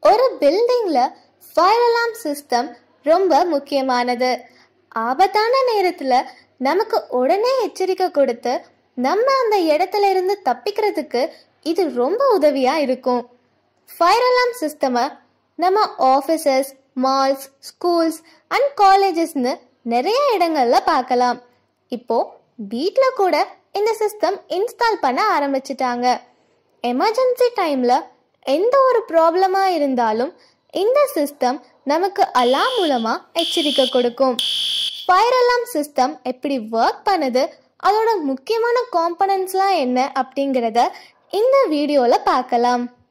ஒரு பில்டிங்ல fire alarm system ரொம்ப முக்கியமானது ஆபத்தான நேரத்துல நமக்கு உடனே எச்சரிக்கை கொடுத்து நம்ம அந்த இடத்துல இருந்து தப்பிக்கிறதுக்கு இது ரொம்ப உதவியா இருக்கும் ஃபயர் அலார்ம் சிஸ்டமை நம்ம ஆஃபீஸஸ் மால்ஸ் ஸ்கூல்ஸ் அண்ட் காலேஜஸ்னு நிறைய இடங்கள்ல பார்க்கலாம் இப்போ வீட்டில் கூட இந்த சிஸ்டம் இன்ஸ்டால் பண்ண ஆரம்பிச்சிட்டாங்க எமர்ஜென்சி டைமில் எந்த ஒரு ப்ராப்ளமாக இருந்தாலும் இந்த சிஸ்டம் நமக்கு அலாம் மூலமாக எச்சரிக்கை கொடுக்கும் ஃபயர் அலாம் சிஸ்டம் எப்படி ஒர்க் பண்ணுது அதோட முக்கியமான காம்பனன்ட்ஸ்லாம் என்ன அப்படிங்கிறத இந்த வீடியோவில் பார்க்கலாம்